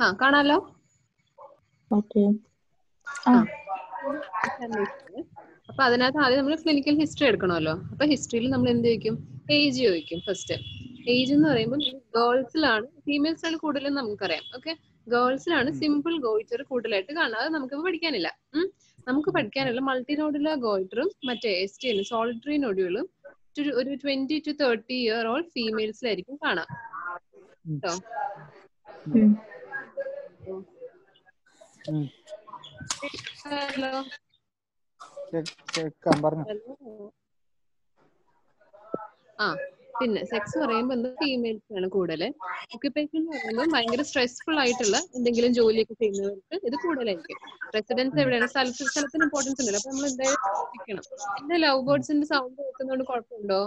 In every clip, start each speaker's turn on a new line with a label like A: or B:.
A: ആ കാണാലോ
B: ഓക്കെ
A: ആ അപ്പൊ അതിനകത്ത് ആദ്യം നമ്മൾ ക്ലിനിക്കൽ ഹിസ്റ്ററി എടുക്കണമല്ലോ അപ്പൊ ഹിസ്റ്ററിയിൽ നമ്മൾ എന്ത് ചോദിക്കും ഏജ് ചോദിക്കും ഫസ്റ്റ് ഏജ് എന്ന് പറയുമ്പോൾ ഗേൾസിലാണ് ഫീമെയിൽസിലാണ് കൂടുതലും നമുക്കറിയാം ഓക്കെ ഗേൾസിലാണ് സിമ്പിൾ ഗോയിറ്റർ കൂടുതലായിട്ട് കാണുക അത് നമുക്ക് പഠിക്കാനില്ല ഉം. നമുക്ക് പഠിക്കാനുള്ള മൾട്ടി നോഡുലർ ഗോയിറ്ററും മറ്റേ എസ് ടി സോളിറ്ററി നോഡ്യൂളും ഒരു twenty to thirty year old ഫീമെയിൽസിലായിരിക്കും കാണാം കേട്ടോ
B: ഉം.
C: ഉം.
A: ഹലോ
C: കേ- കേക്കാം പറഞ്ഞു
A: ആ പിന്നെ സെക്സ് പറയുമ്പോൾ എന്താ ഫീമെയിൽസ് ആണ് കൂടുതൽ ഓക്യുപ്പേഷൻ എന്ന് പറയുമ്പോൾ ഭയങ്കര സ്ട്രെസ്ഫുൾ ആയിട്ടുള്ള എന്തെങ്കിലും ജോലിയൊക്കെ ചെയ്യുന്നവർക്ക് ഇത് കൂടുതലായിരിക്കും റെസിഡൻസ് എവിടെയാണ് സ്ഥലത്ത് സ്ഥലത്തിന് ഇമ്പോർട്ടൻസ് ഉണ്ടല്ലോ അപ്പൊ നമ്മൾ എന്തായാലും ശ്രദ്ധിക്കണം എന്റെ ലവ് ബേർഡ്സിന്റെ സൗണ്ട് കേൾക്കുന്നതുകൊണ്ട് കുഴപ്പമുണ്ടോ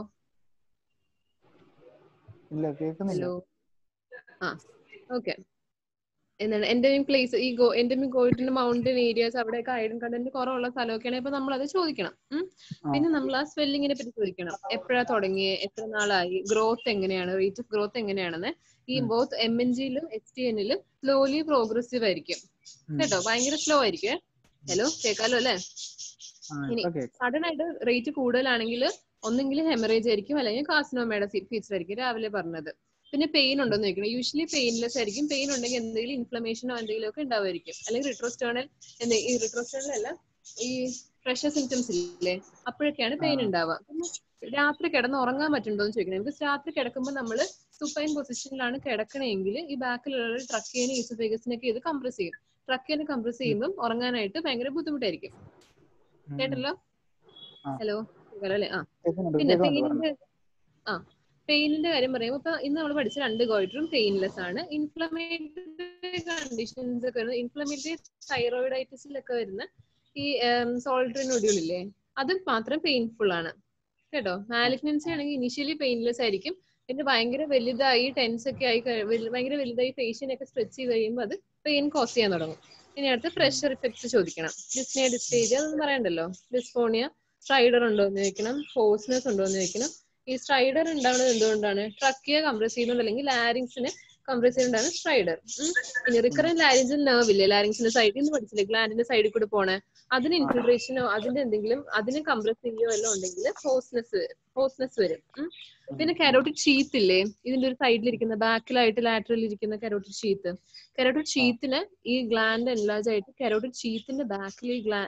C: ഇല്ല കേൾക്കുന്നില്ല
A: ഹലോ ആ ഓക്കെ എന്താണ് എന്റെയും പ്ലേസ് ഈ ഗോ എന്റെയും ഗോയിട്ടിന്റെ മൗണ്ടൻ ഏരിയാസ് അവിടെയൊക്കെ അയൺ കണ്ടന്റ് കുറവുള്ള സ്ഥലമൊക്കെയാണ് ഇപ്പൊ നമ്മൾ അത് ചോദിക്കണം ഉം.
C: ആ.
A: പിന്നെ നമ്മൾ ആ സ്വെല്ലിങ്ങിനെ പറ്റി ചോദിക്കണം എപ്പോഴാ തുടങ്ങിയത് എത്ര നാളായി ഗ്രോത്ത് എങ്ങനെയാണ് റേറ്റ് ഓഫ് ഗ്രോത്ത് എങ്ങനെയാണെന്ന് ഈ
C: ഉം.
A: ബോത്ത് എം എൻ ജിയിലും എച്ച് ടി എന്നിലും സ്ലോലി പ്രോഗ്രസീവ് ആയിരിക്കും
C: ഉം.
A: കേട്ടോ ഭയങ്കര സ്ലോ ആയിരിക്കും ഹലോ കേൾക്കാലോ അല്ലേ
C: ആ,
A: ഇനി
C: ഇപ്പൊ കേക്കാം
A: സഡൻ ആയിട്ട് റേറ്റ് കൂടുതലാണെങ്കിൽ ഒന്നെങ്കിൽ ഹെമറേജ് ആയിരിക്കും അല്ലെങ്കിൽ കാസിനോമയുടെ ഫീച്ചർ ആയിരിക്കും രാവിലെ പറഞ്ഞത് പിന്നെ പെയിൻ ഉണ്ടോന്ന് ചോദിക്കണം യൂഷ്വലി പെയിൻലെസ് ആയിരിക്കും പെയിൻ ഉണ്ടെങ്കിൽ എന്തെങ്കിലും ഇൻഫ്ലമേഷനോ എന്തെങ്കിലും ഒക്കെ ഉണ്ടാവുമായിരിക്കും അല്ലെങ്കിൽ റിട്രോസ്റ്റേണൽ എന്ത് ഈ റിട്രോസ്റ്റേണൽ അല്ല ഈ പ്രഷർ സിംറ്റംസ് ഇല്ലേ അപ്പോഴൊക്കെയാണ് പെയിൻ
C: ആ.
A: ഉണ്ടാവുക പിന്നെ രാത്രി കിടന്ന് ഉറങ്ങാൻ പറ്റുന്നുണ്ടോ എന്ന് ചോദിക്കണം നമുക്ക് രാത്രി കിടക്കുമ്പോൾ നമ്മൾ സുപ്പൈൻ പൊസിഷനിലാണ് കിടക്കണമെങ്കിൽ ഈ ബാക്കിലുള്ള ട്രക്കേനെ ഈസോഫേഗസിനൊക്കെ ഇത് കംപ്രസ് ചെയ്യും ട്രക്കേനെ കംപ്രസ് ചെയ്യുമ്പോൾ ഉറങ്ങാനായിട്ട് ഭയങ്കര ബുദ്ധിമുട്ടായിരിക്കും
C: ഉം.
A: കേട്ടല്ലോ
C: ആ.
A: ഹലോ കേൾക്കാലോ അല്ലേ ആ
C: കേൾക്കുന്നുണ്ട്
A: പിന്നെ
C: കേൾക്കുന്നുണ്ട് പറഞ്ഞു
A: പെയിനിന്റെ ആ പെയിനിന്റെ കാര്യം പറയുമ്പോൾ ഇപ്പൊ ഇന്ന് നമ്മൾ പഠിച്ച രണ്ട് ഗോയിറ്ററും പെയിൻലെസ് ആണ് ഇൻഫ്ലമേറ്ററി കണ്ടീഷൻസ് ഒക്കെ വരുന്നത് ഇൻഫ്ലമേറ്ററി തൈറോയിഡൈറ്റിസിലൊക്കെ വരുന്ന ഈ സോൾട്ടറി നൊഡ്യൂൾ ഇല്ലേ അത് മാത്രം പെയിൻഫുൾ ആണ് കേട്ടോ മാലിഗ്നൻസി ആണെങ്കിൽ ഇനിഷ്യലി പെയിൻലെസ് ആയിരിക്കും പിന്നെ ഭയങ്കര വലുതായി ടെൻസ് ഒക്കെ ആയി കഴി- വലു- ഭയങ്കര വലുതായി ഫേഷ്യനൊക്കെ സ്ട്രെച്ച് ചെയ്ത് കഴിയുമ്പോൾ അത് പെയിൻ കോസ് ചെയ്യാൻ തുടങ്ങും ഇനി അടുത്ത് പ്രഷർ ഇഫക്ട്സ് ചോദിക്കണം ഡിസ്നെ ഡിസ്റ്റേജ് അതൊന്നും പറയണ്ടല്ലോ ഡിസ്ഫോണിയ സ്ട്രൈഡർ ഉണ്ടോ എന്ന് ചോദിക്കണം ഫോഴ്സ്നെസ് ഉണ്ടോ എന്ന് ചോദിക്കണം ഈ സ്ട്രൈഡർ ഉണ്ടാവുന്നത് എന്തുകൊണ്ടാണ് ട്രക്കിയ കംപ്രസ് ചെയ്യുന്നത് അല്ലെങ്കിൽ ലാരിങ്സിനെ കംപ്രസ് ചെയ്യുന്നതാണ് സ്ട്രൈഡർ ഇനി റിക്കറന്റ് ലാരിഞ്ചൽ നെർവ് ഇല്ലേ ലാരിങ്സിന്റെ സൈഡിൽ നിന്ന് പഠിച്ചില്ലേ ഗ്ലാൻഡിന്റെ സൈഡിൽ കൂടെ പോണേ അതിന് ഇൻഫിൽട്രേഷനോ അതിന്റെ എന്തെങ്കിലും അതിന് കംപ്രസ് ചെയ്യുകയോ എല്ലാം ഉണ്ടെങ്കിൽ ഹോസ്നെസ് ഹോസ്നെസ് വരും ഉം. പിന്നെ കരോട്ടിക് ഷീത്ത് ഇല്ലേ ഇതിന്റെ ഒരു സൈഡിലിരിക്കുന്ന ബാക്കിലായിട്ട് ലാറ്ററലിൽ ഇരിക്കുന്ന കരോട്ടിക് ഷീത്ത് കരോട്ടിക് ഷീത്തിന് ഈ ഗ്ലാൻഡ് എൻലാർജ് ആയിട്ട് കരോട്ടിക് ഷീത്തിന്റെ ബാക്കിൽ ഈ ഗ്ലാ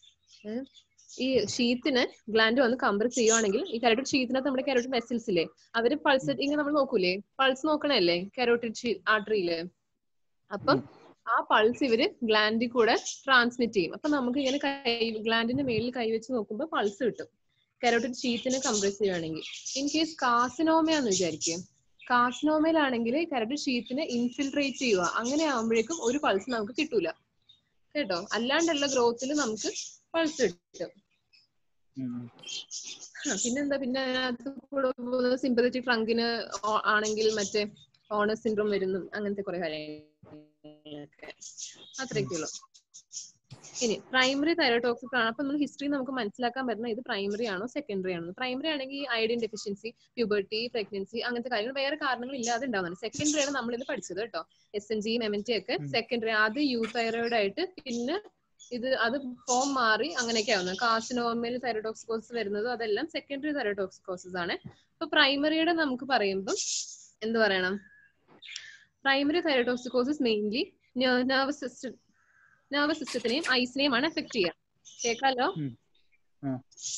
A: ഈ ഷീത്തിന് ഗ്ലാൻഡ് വന്ന് കംപ്രസ് ചെയ്യുവാണെങ്കിൽ ഈ കരോട്ടിക് ഷീത്തിനകത്ത് നമ്മുടെ കരോട്ടിക് വെസൽസ് ഇല്ലേ അവര് പൾസ് ഇങ്ങനെ നമ്മൾ നോക്കൂലേ പൾസ് നോക്കണല്ലേ കരോട്ടിക് ആർട്ടറിയില് അപ്പം ആ പൾസ് ഇവര് ഗ്ലാൻഡിൽ കൂടെ ട്രാൻസ്മിറ്റ് ചെയ്യും അപ്പൊ നമുക്ക് ഇങ്ങനെ കൈ ഗ്ലാൻഡിന്റെ മേളിൽ കൈവച്ച് നോക്കുമ്പോൾ പൾസ് കിട്ടും കരോട്ടിക് ഷീറ്റിനെ കംപ്രസ് ചെയ്യുവാണെങ്കിൽ ഇൻ കേസ് കാസിനോമയാന്ന് വിചാരിക്കും കാസിനോമയിലാണെങ്കിൽ കരോട്ടിക് ഷീറ്റിനെ ഇൻഫിൽട്രേറ്റ് ചെയ്യുക അങ്ങനെ ആകുമ്പോഴേക്കും ഒരു പൾസ് നമുക്ക് കിട്ടൂല കേട്ടോ അല്ലാണ്ടുള്ള ഗ്രോത്തിൽ നമുക്ക് പൾസ് കിട്ടും
C: ഉം.
A: ആ, പിന്നെന്താ പിന്നെ അതിനകത്ത് കൂടെ സിമ്പതറ്റിക് ട്രങ്കിന് ആണെങ്കിൽ മറ്റേ ഓണർ സിൻഡ്രോം വരുന്നു അങ്ങനത്തെ കുറെ കാര്യങ്ങളൊക്കെ അത്രയൊക്കെയുള്ളൂ ഇനി പ്രൈമറി തൈറോടോക്സിക് ആണ് അപ്പൊ നമ്മൾ ഹിസ്റ്ററി നമുക്ക് മനസ്സിലാക്കാൻ പറ്റുന്ന ഇത് പ്രൈമറി ആണോ സെക്കൻഡറി ആണോ പ്രൈമറി ആണെങ്കിൽ അയഡിൻ ഡെഫിഷ്യൻസി പ്യൂബർട്ടി പ്രഗ്നൻസി അങ്ങനത്തെ കാര്യങ്ങൾ വേറെ കാരണങ്ങൾ ഇല്ലാതെ ഉണ്ടാവുന്നതാണ് സെക്കൻഡറി ആണ് നമ്മൾ ഇത് പഠിച്ചത് കേട്ടോ എസ് എൻ ജിയും എം എൻ ടി ഒക്കെ
C: ഉം.
A: സെക്കൻഡറി ആദ്യം യു തൈറോയിഡ് ആയിട്ട് പിന്നെ ഇത് അത് ഫോം മാറി അങ്ങനെയൊക്കെ ആവുന്നത് കാസിനോമയിൽ തൈറോടോക്സിക്കോസിസ് വരുന്നത് അതെല്ലാം സെക്കൻഡറി തൈറോടോക്സിക്കോസിസ് ആണ് അപ്പൊ പ്രൈമറിയുടെ നമുക്ക് പറയുമ്പോൾ എന്ത് പറയണം primary thyrotoxicosis mainly nervous system nervous സിസ്റ്റത്തിനെയും ഐസിനെയും ആണ് എഫക്ട് ചെയ്യുക കേൾക്കാലോ
C: ഉം. ആ.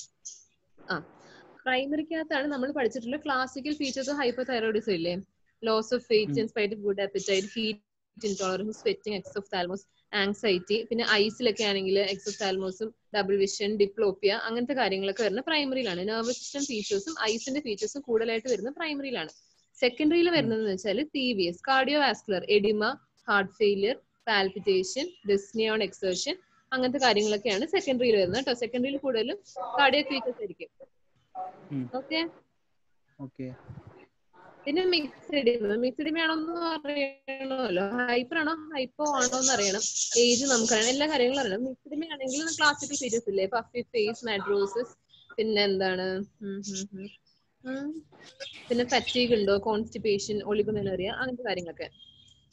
A: ആ പ്രൈമറിക്കകത്താണ് നമ്മൾ പഠിച്ചിട്ടുള്ള ക്ലാസിക്കൽ ഫീച്ചേഴ്സ് ഹൈപ്പർ തൈറോയിഡിസം ഇല്ലേ loss of weight in spite good appetite heat intolerance sweating exophthalmos anxiety പിന്നെ ഐസിലൊക്കെ ആണെങ്കിൽ എക്സ് ഓഫ് താൽമോസും ഡബിൾ വിഷൻ ഡിപ്ലോപ്പിയ അങ്ങനത്തെ കാര്യങ്ങളൊക്കെ വരുന്ന പ്രൈമറിയിലാണ് നെർവസ് സിസ്റ്റം ഫീച്ചേഴ്സും ഐസിന്റെ ഫീച്ചേഴ്സും കൂടുതലായിട്ട് വരുന്ന പ്രൈമറിയിലാണ് സെക്കൻഡറിയിൽ വരുന്നത് വെച്ചാൽ C V S cardiovascular oedema heart failure palpitation dyspnoea on exertion അങ്ങനത്തെ കാര്യങ്ങളൊക്കെയാണ് സെക്കൻഡറിയിൽ വരുന്നത് കേട്ടോ സെക്കൻഡറിയിൽ കൂടുതലും കാർഡിയോ ഫീച്ചേഴ്സ് ആയിരിക്കും
C: ഉം.
A: ഓക്കെ
C: ഓക്കെ
A: പിന്നെ മിക്സഡ് മിക്സഡ് ആണോന്ന് അറിയണമല്ലോ ഹൈപ്പർ ആണോ ഹൈപ്പോ ആണോ എന്ന് അറിയണം ഏജ് നമുക്കറിയണം എല്ലാ കാര്യങ്ങളും അറിയണം മിക്സഡ് ആണെങ്കിൽ ക്ലാസിക്കൽ ഫീച്ചേഴ്സ് ഇല്ലേ പഫി ഫേസ് മാഡ്രോസസ് പിന്നെ എന്താണ് ഉം ഉം ഉം. ഉം. പിന്നെ ഫറ്റീഗ് ഉണ്ടോ കോൺസ്റ്റിപ്പേഷൻ ഒളിഗോമെനറിയ അങ്ങനത്തെ കാര്യങ്ങളൊക്കെ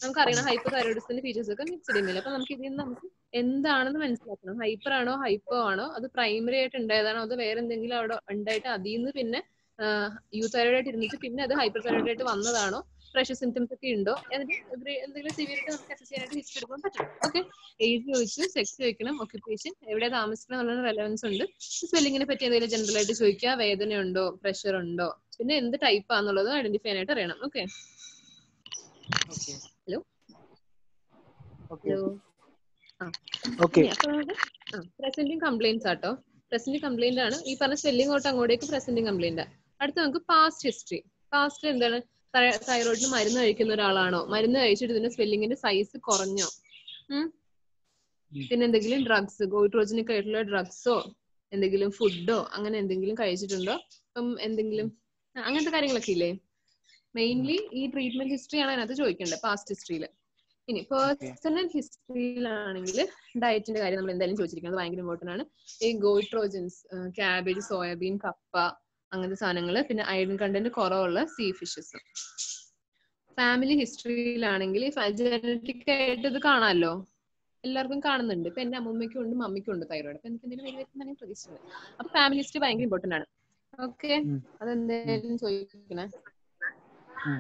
A: നമുക്കറിയണം ഹൈപ്പർ തൈറോയിഡിസത്തിന്റെ ഫീച്ചേഴ്സ് ഒക്കെ മിക്സ്ഡ് ഇമെയിൽ അപ്പൊ നമുക്ക് ഇതിൽ നിന്ന് നമുക്ക് എന്താണെന്ന് മനസ്സിലാക്കണം ഹൈപ്പർ ആണോ ഹൈപ്പോ ആണോ അത് പ്രൈമറി ആയിട്ട് ഉണ്ടായതാണോ അത് വേറെ എന്തെങ്കിലും അവിടെ ഉണ്ടായിട്ട് അതിൽ നിന്ന് പിന്നെ യൂ തൈറോയിഡ് ആയിട്ട് ഇരുന്നിട്ട് പിന്നെ അത് ഹൈപ്പർ തൈറോയിഡ് ആയിട്ട് വന്നതാണോ പ്രഷർ സിംറ്റംസ് ഒക്കെ ഉണ്ടോ അതിന് ഗ്രെ- എന്തെങ്കിലും സിവിയറിറ്റി നമുക്ക് അസസ് ചെയ്യാനായിട്ട് ഹിസ്റ്ററി എടുക്കാൻ പറ്റും ഓക്കെ ഏജ് ചോദിച്ചു സെക്സ് ചോദിക്കണം ഒക്യുപ്പേഷൻ എവിടെ താമസിക്കണം എന്നുള്ള റെലവൻസ് ഉണ്ട് സ്പെല്ലിങ്ങിനെ പറ്റി എന്തെങ്കിലും ജനറൽ ആയിട്ട് ചോദിക്കുക വേദന ഉണ്ടോ പ്രഷർ ഉണ്ടോ പിന്നെ എന്ത് ടൈപ്പ് ആണെന്നുള്ളത് ഐഡന്റിഫൈ ചെയ്യാനായിട്ട് അറിയണം okay
C: okay
A: hello
C: okay
A: hello
C: okay
A: ഇനി അപ്പൊ നമുക്ക് പ്രസന്റിങ് കംപ്ലൈന്റ്സ് ആട്ടോ പ്രസന്റിങ് കംപ്ലൈന്റ് ആണ് ഈ പറഞ്ഞ സ്പെല്ലിംഗ് തൊട്ട് അങ്ങോട്ടേക്ക് പ്രസന്റിങ് കംപ്ലൈന്റ് അടുത്ത നമുക്ക് പാസ്റ്റ് ഹിസ്റ്ററി പാസ്റ്റിൽ എന്താണ് തൈറോയിഡിന് മരുന്ന് കഴിക്കുന്ന ഒരാളാണോ മരുന്ന് കഴിച്ചിട്ട് ഇതിന്റെ സ്പെല്ലിങ്ങിന്റെ സൈസ് കുറഞ്ഞോ ഉം?
C: ഉം.
A: പിന്നെ എന്തെങ്കിലും ഡ്രഗ്സ് ഗോയിട്രോജനിക് ആയിട്ടുള്ള ഡ്രഗ്സോ എന്തെങ്കിലും ഫുഡോ അങ്ങനെ എന്തെങ്കിലും കഴിച്ചിട്ടുണ്ടോ ഇപ്പം എന്തെങ്കിലും ആ, അങ്ങനത്തെ കാര്യങ്ങളൊക്കെ ഇല്ലേ മെയിൻലി ഈ ട്രീറ്റ്മെന്റ് ഹിസ്റ്ററി ആണ് അതിനകത്ത് ചോദിക്കേണ്ടത് പാസ്റ്റ് ഹിസ്റ്ററിയിൽ ഇനി പേഴ്സണൽ ഹിസ്റ്ററിയിലാണെങ്കിൽ ഡയറ്റിന്റെ കാര്യം നമ്മൾ എന്തായാലും ചോദിച്ചിരിക്കുന്നത് ഭയങ്കര ഇമ്പോർട്ടന്റ് ആണ് ഈ ഗോയിട്രോജൻസ് ക്യാബേജ് സോയാബീൻ കപ്പ അങ്ങനത്തെ സാധനങ്ങൾ പിന്നെ അയൺ കണ്ടന്റ് കുറവുള്ള സീ ഫിഷസ് ഫാമിലി ഹിസ്റ്ററിയിലാണെങ്കിൽ ജനറ്റിക് ആയിട്ട് ഇത് കാണാമല്ലോ എല്ലാവർക്കും കാണുന്നുണ്ട് ഇപ്പൊ എന്റെ അമ്മൂമ്മയ്ക്കും ഉണ്ട് മമ്മിക്കും ഉണ്ട് തൈറോയിഡ് അപ്പൊ എനിക്ക് എന്തെങ്കിലും വലിയ പ്രതീക്ഷിച്ചത് അപ്പൊ ഫാമിലി ഹിസ്റ്ററി ഭയങ്കര ഇമ്പോർട്ടന്റ് ആണ് ഓക്കെ
C: ഉം.
A: അതെന്തായാലും ചോദിക്കണേ
C: ഉം.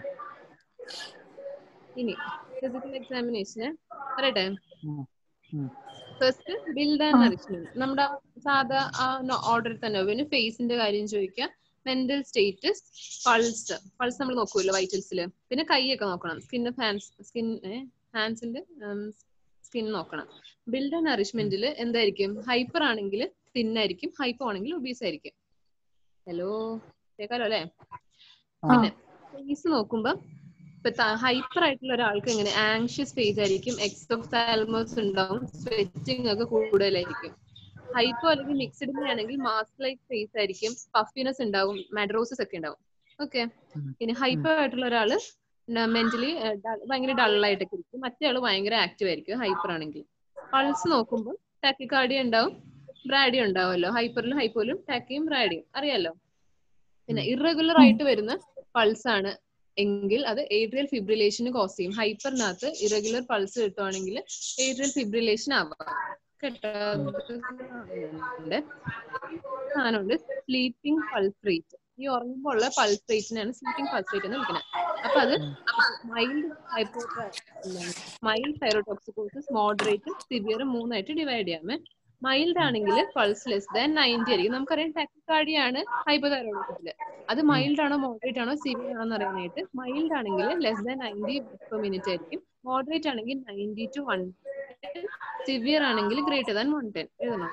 A: ഇനി ഫിസിക്കൽ എക്സാമിനേഷന് പറയട്ടെ
C: ഉം. ഉം.
A: ഫസ്റ്റ് ബിൽഡ് ആൻഡ് നറിഷ്മെന്റ് നമ്മുടെ സാധാ ആ ഓർഡറിൽ തന്നെ പിന്നെ ഫേസിന്റെ കാര്യം ചോദിക്കുക മെന്റൽ സ്റ്റേറ്റസ് പൾസ് പൾസ് നമ്മൾ നോക്കുമല്ലോ വൈറ്റൽസിൽ പിന്നെ കൈയൊക്കെ നോക്കണം സ്കിൻ ഓഫ് ഹാൻഡ്സ് സ്കിൻ ഹാൻഡ്സിന്റെ സ്കിൻ നോക്കണം ബിൽഡ് ആൻഡ് നറിഷ്മെന്റിൽ എന്തായിരിക്കും ഹൈപ്പർ ആണെങ്കിൽ തിൻ ആയിരിക്കും ഹൈപ്പോ ആണെങ്കിൽ ഒബീസ് ആയിരിക്കും ഹലോ കേൾക്കാലോ അല്ലേ
C: ആ.
A: പിന്നെ ഫേസ് നോക്കുമ്പോ ഇപ്പൊ ഹൈപ്പർ ആയിട്ടുള്ള ഒരാൾക്ക് എങ്ങനെ ആങ്ഷ്യസ് ഫേസ് ആയിരിക്കും എക്സോഫ്താൽമോസ് ഉണ്ടാവും സ്വെറ്റിംഗ് ഒക്കെ കൂടുതലായിരിക്കും ഹൈപ്പോ അല്ലെങ്കിൽ മിക്സ്ഡ് ആണെങ്കിൽ മാസ്ക് ലൈക്ക് ഫേസ് ആയിരിക്കും പഫിനെസ് ഉണ്ടാവും മെഡ്രോസസ് ഒക്കെ ഉണ്ടാവും ഓക്കെ
C: ഉം.
A: പിന്നെ ഹൈപ്പോ ആയിട്ടുള്ള ഒരാള് മെന്റലി ഭയങ്കര ഡൾ ആയിട്ടൊക്കെ ഇരിക്കും മറ്റേ ആള് ഭയങ്കര ആക്റ്റീവ് ആയിരിക്കും ഹൈപ്പർ ആണെങ്കിൽ പൾസ് നോക്കുമ്പോൾ ടാക്കിക്കാർഡിയ ഉണ്ടാവും ബ്രാഡിയ ഉണ്ടാവുമല്ലോ ഹൈപ്പറിലും ഹൈപ്പോയിലും ടാക്കിയും ബ്രാഡിയും അറിയാലോ പിന്നെ ഇറഗുലർ ആയിട്ട് വരുന്ന പൾസ് ആണ് എങ്കിൽ അത് ഏട്രിയൽ ഫിബ്രിലേഷന് കോസ് ചെയ്യും ഹൈപ്പറിനകത്ത് ഇറഗുലർ പൾസ് കിട്ടുവാണെങ്കിൽ ഏട്രിയൽ ഫിബ്രിലേഷൻ ആവാം കേട്ടോ ഉണ്ട് സാധനമുണ്ട് സ്ലീപ്പിംഗ് പൾസ് റേറ്റ് ഈ ഉറങ്ങുമ്പോൾ ഉള്ള പൾസ് റേറ്റിനാണ് സ്ലീപ്പിംഗ് പൾസ് റേറ്റ് എന്ന് വിളിക്കുന്നത് അപ്പൊ അത് മൈൽഡ് ഹൈപ്പോ മൈൽഡ് തൈറോടോക്സിക്കോസിസ് മോഡറേറ്റും സിവിയറും മൂന്നായിട്ട് ഡിവൈഡ് ചെയ്യാമേ മൈൽഡ് ആണെങ്കിൽ പൾസ് ലെസ് ദാൻ നയൻറ്റി ആയിരിക്കും നമുക്കറിയാം ടാക്കിക്കാർഡിയാണ് ഹൈപ്പോതൈറോയിഡിസത്തില് അത് മൈൽഡ് ആണോ മോഡറേറ്റ് ആണോ സിവിയർ ആണോ എന്ന് അറിയാനായിട്ട് മൈൽഡ് ആണെങ്കിൽ less than ninety per minute ആയിരിക്കും മോഡറേറ്റ് ആണെങ്കിൽ നയൻറ്റി ടു വൺ സിവിയർ ആണെങ്കിൽ ഗ്രേറ്റർ ദാൻ വൺ ടെൻ എഴുതണം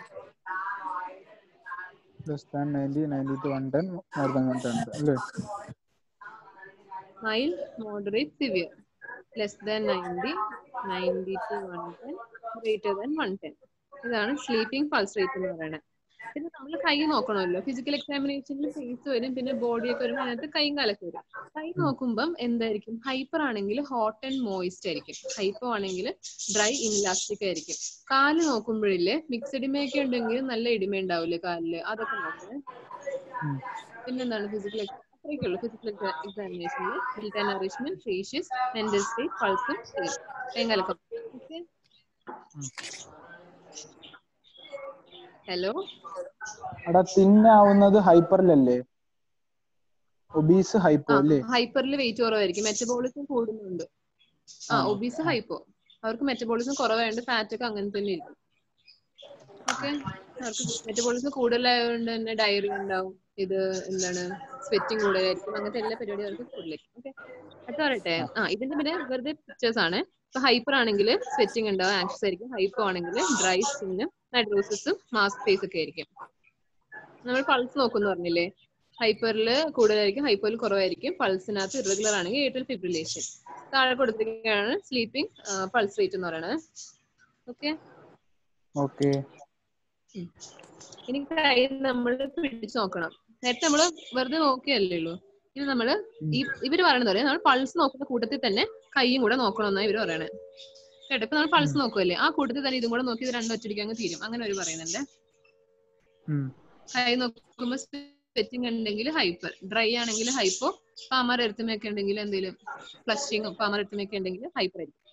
C: Less than 90, 90 to 110, more than 110. അല്ലേ
A: mild moderate severe less than ninety ninety to one ten greater than one ten ഇതാണ് sleeping pulse rate എന്ന് പറയുന്നത് പിന്നെ നമ്മൾ കൈ നോക്കണമല്ലോ ഫിസിക്കൽ എക്സാമിനേഷനിൽ ഫേസ് വരും പിന്നെ ബോഡി ഒക്കെ വരുമ്പോൾ അതിനകത്ത് കൈയും കാലൊക്കെ വരും കൈ നോക്കുമ്പം എന്തായിരിക്കും ഹൈപ്പർ ആണെങ്കിൽ ഹോട്ട് ആൻഡ് മോയിസ്റ്റ് ആയിരിക്കും ഹൈപ്പോ ആണെങ്കിൽ ഡ്രൈ ഇൻലാസ്റ്റിക് ആയിരിക്കും കാല് നോക്കുമ്പോഴില്ലേ മിക്സഡ് ഇമയൊക്കെ ഉണ്ടെങ്കിൽ നല്ല ഇടിമ ഉണ്ടാവില്ലേ കാലില് അതൊക്കെ നോക്കണേ
C: ഉം.
A: പിന്നെന്താണ് ഫിസിക്കൽ അത്രയൊക്കെ ഉള്ളൂ ഫിസിക്കൽ എക്സാമിനേഷനിൽ built nourishment facies mental state പൾസും കൈകാലൊക്കെ ഓക്കെ ഹലോ
C: എടാ തിന്നാവുന്നത് ഹൈപ്പറിലല്ലേ ഒബീസ് ഹൈപ്പോ
A: ആ
C: അല്ലേ
A: ഹൈപ്പറിൽ വെയിറ്റ് കുറവായിരിക്കും മെറ്റബോളിസം കൂടുന്നുണ്ട് ആ
C: ആ.
A: ഒബീസ് ഹൈപ്പോ അവർക്ക് മെറ്റബോളിസം കുറവായതുകൊണ്ട് ഫാറ്റ് ഒക്കെ അങ്ങനെ തന്നെ ഇരിക്കും ഓക്കെ അവർക്ക് മെറ്റബോളിസം കൂടുതലായതുകൊണ്ട് തന്നെ ഡയറി ഉണ്ടാവും ഇത് എന്താണ് സ്വെറ്റിംഗ് കൂടുതലായിരിക്കും അങ്ങനത്തെ എല്ലാ പരിപാടിയും അവർക്ക് കൂടുതലായിരിക്കും ഓക്കെ അടുത്ത പറയട്ടെ ആ ഇതിന്റെ പിന്നെ വെറുതെ പിക്ചേഴ്സ് ആണ് ഇപ്പൊ ഹൈപ്പർ ആണെങ്കിൽ സ്വെറ്റിംഗ് ഉണ്ടാവും ആക്സസ് ആയിരിക്കും ഹൈപ്പോ ആണെങ്കിൽ ഡ്രൈ സ്കിന്നും നൈട്രോസിസും മാസ്ക് ഫേസ് ഒക്കെ ആയിരിക്കും നമ്മൾ പൾസ് നോക്കുന്നു പറഞ്ഞില്ലേ ഹൈപ്പറിൽ കൂടുതലായിരിക്കും ഹൈപ്പോയിൽ കുറവായിരിക്കും പൾസിനകത്ത് ഇറഗുലർ ആണെങ്കിൽ ഏറ്റൽ ഫിബ്രിലേഷൻ താഴെ കൊടുത്തിരിക്കുകയാണ് സ്ലീപ്പിംഗ് പൾസ് റേറ്റ് എന്ന് പറയുന്നത് ഓക്കെ
C: ഓക്കെ
A: ഇനി കൈ നമ്മൾ പിടിച്ചു നോക്കണം നേരത്തെ നമ്മള് വെറുതെ നോക്കിയല്ലേ ഉള്ളൂ ഇനി നമ്മള് ഈ ഇവര് പറയണത് പറയാം നമ്മൾ പൾസ് നോക്കുന്ന കൂട്ടത്തിൽ തന്നെ കൈയും കൂടെ നോക്കണമെന്നാണ് ഇവര് പറയണേ കേട്ടോ ഇപ്പൊ നമ്മൾ പൾസ് നോക്കുമല്ലേ ആ കൂട്ടത്തിൽ തന്നെ ഇതും കൂടെ നോക്കി ഇത് രണ്ടും ഒറ്റടിക്ക് അങ്ങ് തീരും അങ്ങനെ ഒരു പറയുന്നുണ്ട് കൈ നോക്കുമ്പോ സ്വെറ്റിംഗ് ഉണ്ടെങ്കിൽ ഹൈപ്പർ ഡ്രൈ ആണെങ്കിൽ ഹൈപ്പോ പാമർ എരുത്തമയൊക്കെ ഉണ്ടെങ്കിൽ എന്തെങ്കിലും ഫ്ലഷിങ്ങോ പാമർ എരുത്തമയൊക്കെ ഉണ്ടെങ്കിൽ ഹൈപ്പർ ആയിരിക്കും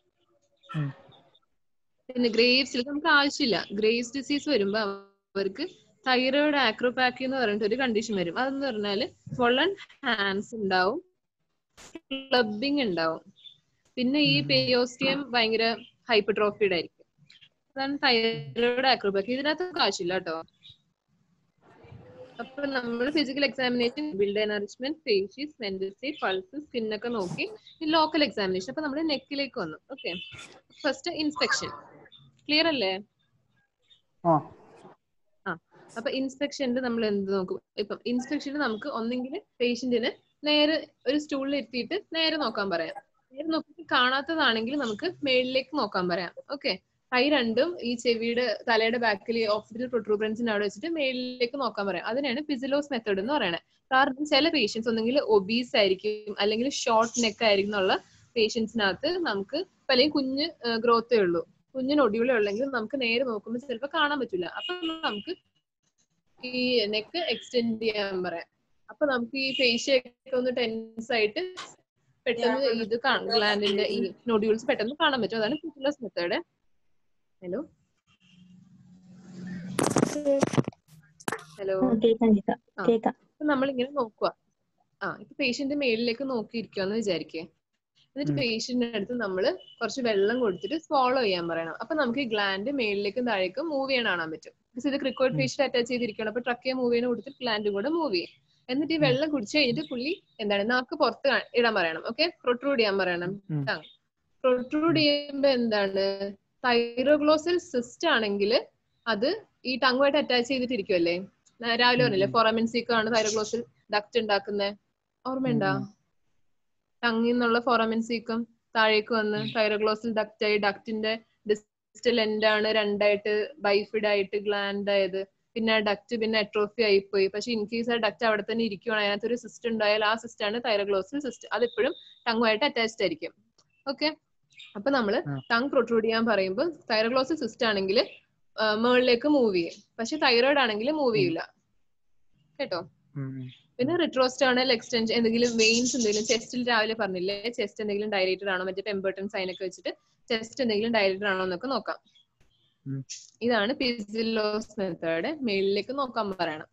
C: ഉം.
A: പിന്നെ ഗ്രേവ്സിൽ നമുക്ക് ആവശ്യമില്ല ഗ്രേവ്സ് ഡിസീസ് വരുമ്പോ അവർക്ക് തൈറോയിഡ് ആക്രോപാക്കി എന്ന് പറഞ്ഞിട്ട് ഒരു കണ്ടീഷൻ വരും അതെന്ന് പറഞ്ഞാല് സ്വളൺ ഹാൻഡ്സ് ഉണ്ടാവും ക്ലബിങ് ഉണ്ടാവും പിന്നെ ഈ
C: ഉം.
A: പെരിയോസ്റ്റിയം ഭയങ്കര ഹൈപ്പർട്രോഫിഡ് ആയിരിക്കും അതാണ് തൈറോയിഡ് ആക്രോപാക്കി ഇതിനകത്ത് ആവശ്യമില്ല കേട്ടോ അപ്പൊ നമ്മൾ ഫിസിക്കൽ എക്സാമിനേഷൻ ബിൽഡ് എനറിച്ച്മെന്റ് ഫേഷ്യസ് മെന്റസി പൾസ് സ്കിന്നൊക്കെ നോക്കി ലോക്കൽ എക്സാമിനേഷൻ അപ്പൊ നമ്മൾ നെക്കിലേക്ക് വന്നു ഓക്കെ ഫസ്റ്റ് ഇൻസ്പെക്ഷൻ ക്ലിയർ അല്ലേ
C: ആ
A: ആ അപ്പൊ ഇൻസ്പെക്ഷനിൽ നമ്മൾ എന്ത് നോക്കും ഇപ്പം ഇൻസ്പെക്ഷനിൽ നമുക്ക് ഒന്നെങ്കിൽ പേഷ്യന്റിന് നേരെ ഒരു സ്റ്റൂളിൽ എത്തിയിട്ട് നേരെ നോക്കാൻ പറയാം നേരെ നോക്കി കാണാത്തതാണെങ്കിൽ നമുക്ക് മേളിലേക്ക് നോക്കാൻ പറയാം ഓക്കെ കൈ രണ്ടും ഈ ചെവിയുടെ തലയുടെ ബാക്കിൽ ഓക്സിജൻ പ്രൊട്രൂബൻസിന് അവിടെ വെച്ചിട്ട് മേളിലേക്ക് നോക്കാൻ പറയാം അതിനാണ് ഫിസിലോസ് മെത്തേഡ് എന്ന് പറയുന്നത് കാരണം ചില പേഷ്യൻസ് ഒന്നെങ്കിൽ ഒബീസ് ആയിരിക്കും അല്ലെങ്കിൽ ഷോർട്ട് നെക്ക് ആയിരിക്കും എന്നുള്ള പേഷ്യൻസിനകത്ത് നമുക്ക് ഇപ്പൊ അല്ലെങ്കിൽ കുഞ്ഞ് ഗ്രോത്തേ ഉള്ളൂ കുഞ്ഞിന് ഒടിവുളേ ഉള്ളെങ്കിൽ നമുക്ക് നേരെ നോക്കുമ്പോൾ ചിലപ്പോൾ കാണാൻ പറ്റില്ല അപ്പൊ നമുക്ക് ഈ നെക്ക് എക്സ്റ്റെൻഡ് ചെയ്യാൻ പറയാം അപ്പൊ നമുക്ക് ഈ ഫേഷ്യൊക്കെ ഒന്ന് ടെൻസ് ആയിട്ട് പെട്ടെന്ന് ഇത് ഗ്ലാൻഡിന്റെ ഈ നോഡ്യൂൾസ് പെട്ടെന്ന് കാണാൻ പറ്റും അതാണ് ഫിസിലോസ് മെത്തേഡ് ഹലോ ഹലോ
B: ആ, കേക്കാം കേക്കാം
A: ആ.
B: കേക്കാം
A: അപ്പൊ നമ്മളിങ്ങനെ നോക്കുക ആ ഇപ്പൊ പേഷ്യന്റ് മേളിലേക്ക് നോക്കിയിരിക്കുവാന്ന് വിചാരിക്കേ എന്നിട്ട്
C: ഉം.
A: പേഷ്യന്റിന്റെ അടുത്ത് നമ്മൾ കുറച്ച് വെള്ളം കൊടുത്തിട്ട് swallow ചെയ്യാൻ പറയണം അപ്പൊ നമുക്ക് ഈ ഗ്ലാൻഡ് മേളിലേക്കും താഴേക്കും മൂവ് ചെയ്യണ കാണാൻ പറ്റും ബിക്കോസ് ഇത് ക്രിക്കോയിഡ്
C: ഉം.
A: ഫേഷ്യൽ അറ്റാച്ച് ചെയ്തിരിക്കണം അപ്പൊ ട്രക്കിയ മൂവ് ചെയ്യുന്ന കൊടുത്തിട്ട് ഗ്ലാൻഡും കൂടെ മൂവ് ചെയ്യും എന്നിട്ട് ഈ
C: ഉം.
A: വെള്ളം കുടിച്ചു കഴിഞ്ഞിട്ട് പുള്ളി എന്താണ് നാക്ക് പുറത്ത് കാ- ഇടാൻ പറയണം ഓക്കെ പ്രൊട്രൂഡ് ചെയ്യാൻ പറയണം
C: ഉം.
A: പ്രൊട്രൂഡ് ചെയ്യുമ്പോ എന്താണ് തൈറോഗ്ലോസൽ സിസ്റ്റ് ആണെങ്കിൽ അത് ഈ ടങ്ങുമായിട്ട് അറ്റാച്ച് ചെയ്തിട്ടിരിക്കുമല്ലേ ഞാൻ രാവിലെ
C: ഉം,
A: പറഞ്ഞില്ലേ
C: ഉം.
A: ഫോറമിൻ സീക്കാണ് തൈറോഗ്ലോസൽ ഡക്ട് ഉണ്ടാക്കുന്നത് ഓർമ്മയുണ്ടോ
C: ഉം,
A: ടങ്ങിൽ നിന്നുള്ള ഫോറമിൻ സീക്കം താഴേക്ക് വന്ന്
C: ഉം.
A: തൈറോഗ്ലോസൽ ഡക്റ്റ് ആയി ഡക്റ്റിന്റെ ഡിസ്റ്റൽ എൻഡ് ആണ് രണ്ടായിട്ട് ബൈഫിഡ് ആയിട്ട് ഗ്ലാൻഡ് ആയത് പിന്നെ ഡക്റ്റ് പിന്നെ അട്രോഫി ആയിപ്പോയി പക്ഷെ ഇൻ കേസ് ആ ഡക്റ്റ് അവിടെ തന്നെ ഇരിക്കുവാണ് അതിനകത്ത് ഒരു സിസ്റ്റം ഉണ്ടായാൽ ആ സിസ്റ്റ് ആണ് തൈറോഗ്ലോസൽ സിസ്റ്റം അതെപ്പോഴും ടങ്ങുമായിട്ട് അറ്റാച്ച്ഡ് ആയിരിക്കും ഓക്കെ അപ്പൊ നമ്മള്
C: ആ.
A: ടങ് പ്രൊട്രൂഡ് ചെയ്യാൻ പറയുമ്പോൾ തൈറോഗ്ലോസൽ സിസ്റ്റ് ആണെങ്കിൽ മുകളിലേക്ക് മൂവ് ചെയ്യും പക്ഷെ തൈറോയിഡ് ആണെങ്കിൽ മൂവ് ചെയ്യില്ല കേട്ടോ
C: ഉം, ഉം.
A: പിന്നെ റിട്രോസ്റ്റേണൽ എക്സ്റ്റൻഷൻ എന്തെങ്കിലും വെയിൻസ് എന്തെങ്കിലും ചെസ്റ്റിൽ രാവിലെ പറഞ്ഞില്ലേ ചെസ്റ്റ് എന്തെങ്കിലും ഡയലേറ്റഡ് ആണോ മറ്റേ ടെമ്പർട്ടൺ സൈൻ ഒക്കെ വെച്ചിട്ട് ചെസ്റ്റ് എന്തെങ്കിലും ഡയലേറ്റഡ് ആണോ എന്നൊക്കെ നോക്കാം
C: ഉം.
A: ഇതാണ് പിസിലോസ് മെത്തേഡ് മേളിലേക്ക് നോക്കാൻ പറയണം